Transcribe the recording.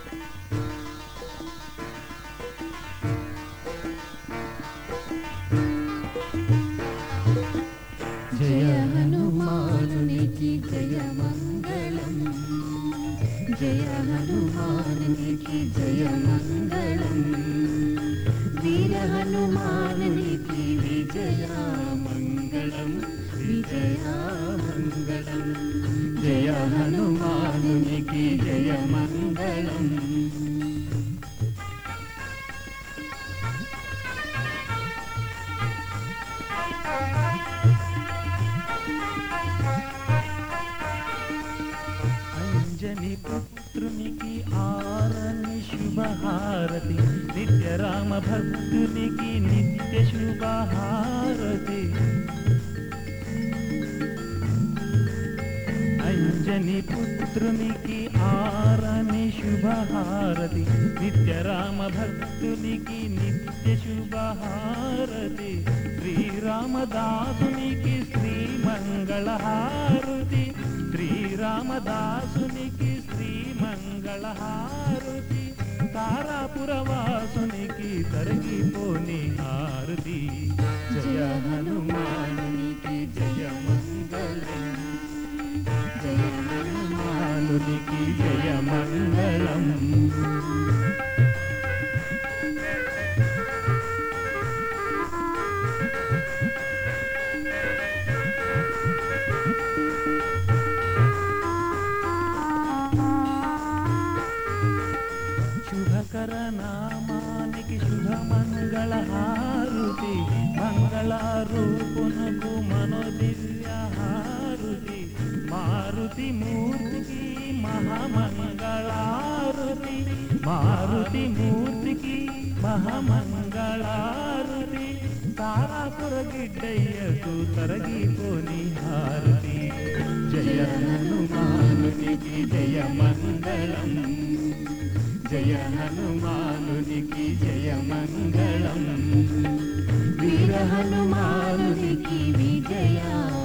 జయ హనుమానునికి జయ మంగళం జయ హనుమానునికి జయ మంగళం వీర హనుమానునికి విజయ మంగళం విజయ మంగళం జయ హనుమానునికి జయ మంగళం అంజని పుత్రునికి ఆరని శుభహారతి నిత్య రామ భక్తునికి నిత్య శుభహారతి అంజని పుత్రునికి ఆరని శుభహారతి నిత్య రామ భక్తునికి నిత్య శుభహారతి శ్రీరామదాసునికి శ్రీ మంగళహారతి శ్రీరామదాసునికి శ్రీ మంగళహారతి తారాపురవాసునికి తరిగిపోని హారతి జయ హనుమానునికి జయ మంగళం జయ హనుమానునికి జయ మంగళం శుభకర నామానికి శుభ మంగళ హారుతి మంగళారూపునకు మనోదివ్య హారుతి మారుతి మూర్తికి మహామంగళారుతి మారుతి మూర్తికి మహామంగళారుతి తారాపుర గిడ్డయ్యకు తరగిపోని హారతి జయ హనుమానునికి జయ మంగళం జయ హనుమానునికి జయ మంగళం వీర హనుమానునికి విజయ